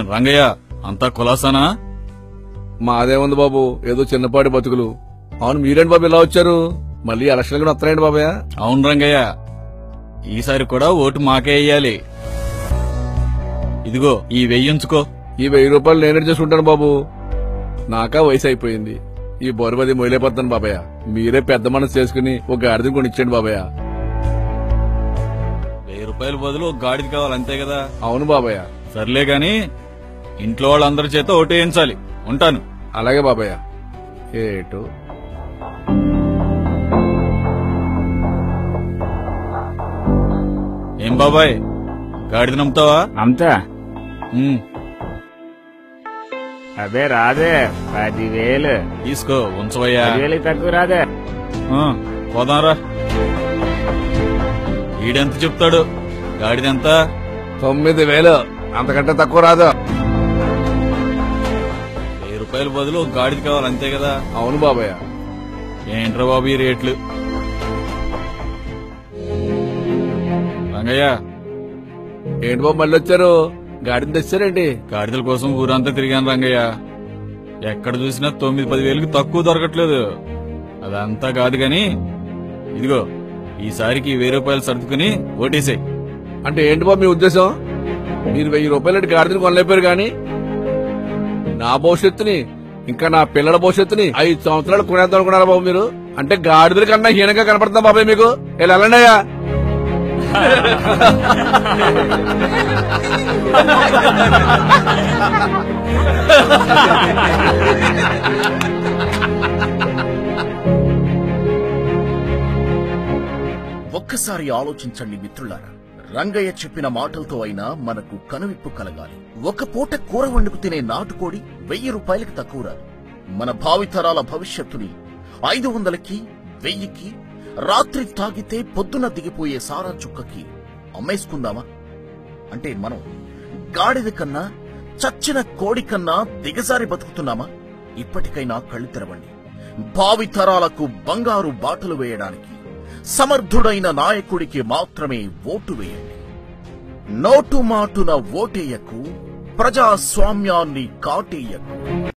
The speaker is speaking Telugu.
రంగయ్య అంతా కులాసానా మాదేముంది బాబు ఏదో చిన్నపాటి బతుకులు అవును మీరేంటి బాబు ఇలా వచ్చారు మళ్ళీ ఎలక్షన్ కూడా వస్తున్నాయండి బాబయ్య అవును రంగయ్య ఈసారి కూడా ఓటు మాకే వేయాలి ఇదిగో ఈ వెయ్యించుకో ఈ వెయ్యి రూపాయలు నేనే చేసుకుంటాను బాబు నాకా వయసు అయిపోయింది ఈ బొరబది మొయలేపోతాను బాబయ్య మీరే పెద్ద మనసు చేసుకుని ఒక గాడిదని కొని ఇచ్చేయండి బాబయ్య వెయ్యి రూపాయల బదులు ఒక గాడిది కావాలి అంతే కదా అవును బాబయ్య సర్లే గాని ఇంట్లో వాళ్ళందరి చేత ఓటు వేయించాలి ఉంటాను అలాగే బాబయ్య ఏటు ఏం బాబాయ్ గాడిద నమ్ముతావా అంతా ఉమ్, అదే రాదే పదివేలు తీసుకో ఉంచవయ్యా పదివేలు తక్కువ రాదే ఆ, పోదాంరా ఈడెంత చెప్తాడు గాడిదెంత తొమ్మిది వేలు అంతకంటే తక్కువ రాదు వెయ్యి రూపాయల బదులు ఒక గాడిద కావాలి అంతే కదా అవును బాబయ్య ఏంట్రా బాబు ఈ రేట్లు రంగయ్య ఏంటి బాబు మళ్ళీ వచ్చారు గాడిని తెచ్చారండి గాడిదల కోసం ఊరంతా తిరిగాను రంగయ్య ఎక్కడ చూసినా తొమ్మిది పది వేలకి తక్కువ దొరకట్లేదు అదంతా కాదు గాని ఇదిగో ఈసారికి వెయ్యి రూపాయలు సర్దుకుని ఓటేసాయి అంటే ఏంటి బాబు మీ ఉద్దేశం మీరు వెయ్యి రూపాయలు గాడిదని కొనలేపారు గాని నా భవిష్యత్తుని ఇంకా నా పిల్లల భవిష్యత్తుని ఐదు సంవత్సరాలు కొనేద్దాం అనుకున్నారా బాబు మీరు అంటే గాడిదల కన్నా హీనంగా కనపడుతుందా బాబాయ్ మీకు ఇలా వెళ్ళండి అయ్యా ఒక్కసారి ఆలోచించండి మిత్రులారా రంగయ్య చెప్పిన మాటలతో అయినా మనకు కనువిప్పు కలగాలి ఒక పూట కూర వండుకు తినే నాటుకోడి వెయ్యి రూపాయలకి తక్కువ రాదు మన భావితరాల భవిష్యత్తుని ఐదు వందలకి వెయ్యికి రాత్రి తాగితే పొద్దున దిగిపోయే సారా చుక్కకి అమ్మేసుకుందామా అంటే మనం గాడిద కన్నా చచ్చిన కోడి కన్నా దిగజారి బతుకుతున్నామా ఇప్పటికైనా కళ్ళు తెరవండి భావితరాలకు బంగారు బాటలు వేయడానికి సమర్థుడైన నాయకుడికి మాత్రమే ఓటు వేయండి నోటు మాటున ఓటేయకు ప్రజాస్వామ్యాన్ని కాటేయకు